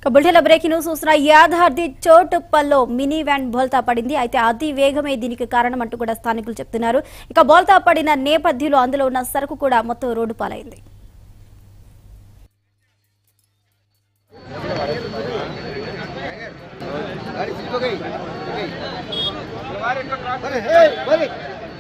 బుల్టెల breaking news చూసిన Yadadri చోటుప్పల్లో mini van బోల్తా పడింది అయితే అతి వేగమే దీనికి కారణం అంటూ కూడా స్థానికులు చెప్తున్నారు ఇక బోల్తా పడిన నేపథ్యంలో అందులో ఉన్న సరుకు కూడా మొత్తం రోడ్డు పాలైంది गाड़ी स्लिप हो गई हो गई अरे हे बोले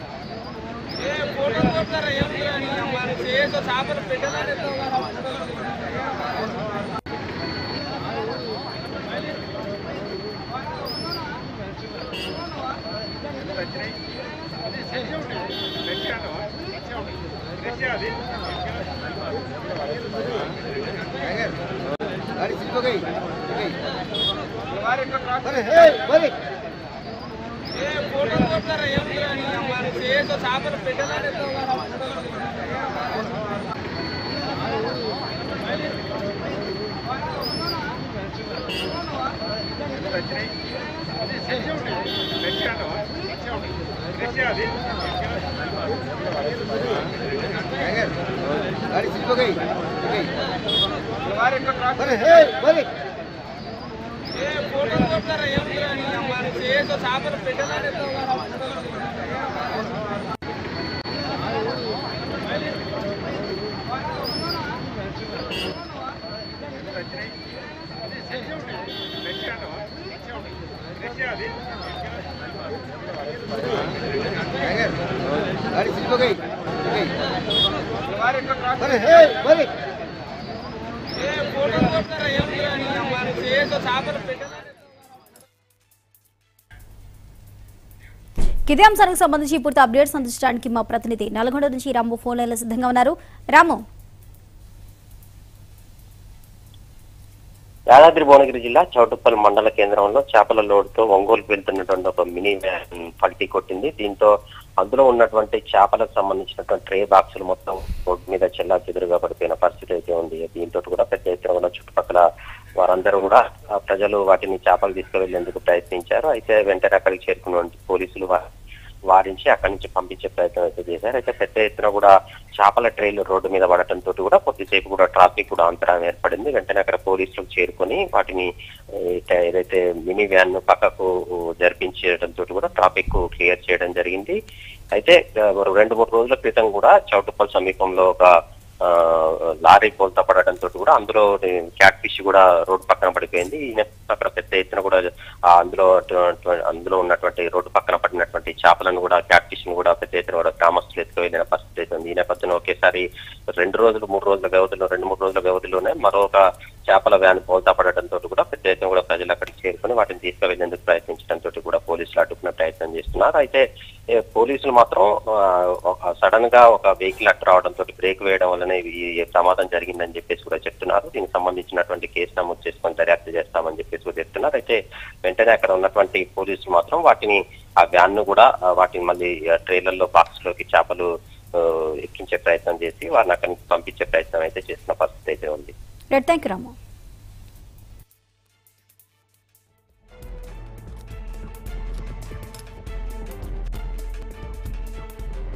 गाड़ी स्लिप हो गई हो गई अरे हे बोले गाड़ी स्लिप हो गई हो गई अरे हे बोले गाड़ी स्लिप हो गई हो गई अरे हे बोले ఇదే అంశానికి సంబంధించి పూర్తి అప్డేట్స్ అందించడానికి మా ప్రతినిధి నల్గొండ నుంచి రాము ఫోన్ లైన్లో సిద్ధంగా ఉన్నారు రాము యాదాద్రి భువనగిరి జిల్లా చౌటుప్పల్ మండల కేంద్రంలో చేపల లోడ్తో ఒంగోలుకు వెళ్తున్నటువంటి ఒక మినీ వ్యాన్ పల్టీ కొట్టింది దీంతో అందులో ఉన్నటువంటి చేపలకు సంబంధించినటువంటి ట్రే బాక్సులు మొత్తం రోడ్డు మీద చెల్లా చెదురుగా పడిపోయిన పరిస్థితి అయితే ఉంది దీంతో కూడా పెద్ద ఎత్తున కూడా చుట్టుపక్కల వారందరూ కూడా ఆ ప్రజలు వాటిని చేపలు తీసుకువెళ్లేందుకు ప్రయత్నించారు అయితే వెంటనే అక్కడికి చేరుకున్న పోలీసులు వా- వారించి అక్కడి నుంచి పంపించే ప్రయత్నం అయితే చేశారు అయితే పెద్ద ఎత్తున కూడా చేపల ట్రైలు రోడ్డు మీద పడటంతో కూడా కొద్దిసేపు కూడా ట్రాఫిక్ కూడా అంతరాయం ఏర్పడింది వెంటనే అక్కడ పోలీసులు చేరుకొని వాటిని ఏ, ఏదైతే మినీ వ్యాన్ ను పక్కకు జరిపించడంతో కూడా ట్రాఫిక్ క్లియర్ చేయడం జరిగింది అయితే ఆ, రెండు మూడు రోజుల క్రితం కూడా చౌటుప్పల్ సమీపంలో ఒక ఆ, లారీ బోల్తా పడటంతో కూడా అందులో క్యాట్ ఫిష్ కూడా రోడ్డు పక్కన పడిపోయింది ఈయన అక్కడ పెద్ద ఎత్తున కూడా ఆ అందులో అటు- అందులో ఉన్నటువంటి రోడ్డు పక్కన పడినటువంటి చేపలను కూడా క్యాట్ ఫిష్ ను కూడా పెద్ద ఎత్తున కూడా గ్రామస్తులు ఎత్తుకువెళ్ళిన పరిస్థితి అయితే ఉంది ఈ నేపథ్యంలో ఒకేసారి రెండు రోజులు మూడు రోజుల వ్యవధిలో రెండు మూడు రోజుల వ్యవధిలోనే మరొక చేపల వ్యాన్ బోల్తా పడటంతో కూడా పెద్ద ఎత్తున కూడా ప్రజలు అక్కడికి చేరుకొని వాటిని తీసుకువెళ్లేందుకు ప్రయత్నించడంతో కూడా పోలీసులు అడ్డుకునే ప్రయత్నం చేస్తున్నారు అయితే ఏ, పోలీసులు మాత్రం సడన్ గా ఒక వెహికల్ అట్టు రావడంతో బ్రేక్ వేయడం వల్లనే ఈ ప్రమాదం జరిగిందని చెప్పేసి కూడా చెప్తున్నారు దీనికి సంబంధించినటువంటి కేసు నమోదు చేసుకొని దర్యాప్తు చేస్తామని చెప్పేసి కూడా చెప్తున్నారు అయితే వెంటనే అక్కడ ఉన్నటువంటి పోలీసులు మాత్రం వాటిని ఆ వ్యాన్ ను కూడా ఆ, వాటిని మళ్ళీ ట్రైలర్లో బాక్స్ లోకి చేపలు ఆ, ఎక్కించే ప్రయత్నం చేసి వారిని అక్కడి నుంచి పంపించే ప్రయత్నం అయితే చేసిన పరిస్థితి అయితే ఉంది రైట్ థ్యాంక్ యూ రాము